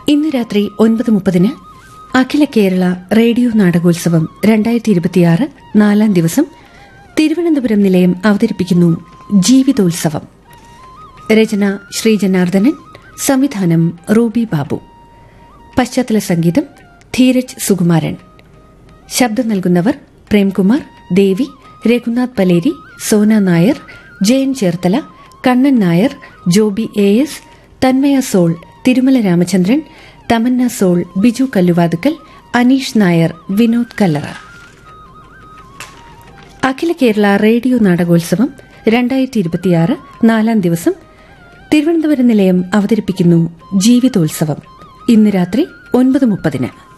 ഇന്ന് രാത്രി ഒൻപത് മുപ്പതിന് അഖില കേരള റേഡിയോ നാടകോത്സവം രണ്ടായിരത്തി ഇരുപത്തിയാറ് നാലാം ദിവസം തിരുവനന്തപുരം നിലയം അവതരിപ്പിക്കുന്നു ജീവിതോത്സവം രചന ശ്രീ ജനാർദ്ദനൻ സംവിധാനം റൂബി ബാബു പശ്ചാത്തല സംഗീതം ധീരജ് സുകുമാരൻ ശബ്ദം നൽകുന്നവർ Premkumar Devi Raghunath Paleri Sona Nair Jayan Cherthala Kannan Nair Joby A S Thanmaya Sol Thirumala Ramachandran Tamanna Sol Biju Kalluvathukkal Aneesh Nair Vinod Kallara Akhila Kerala radio നാടകോത്സവം രണ്ടായിരത്തി ഇരുപത്തിയാറ് നാലാം ദിവസം തിരുവനന്തപുരം നിലയം അവതരിപ്പിക്കുന്നു ജീവിതോത്സവം ഇന്ന് രാത്രി ഒൻപത് മുപ്പതിന്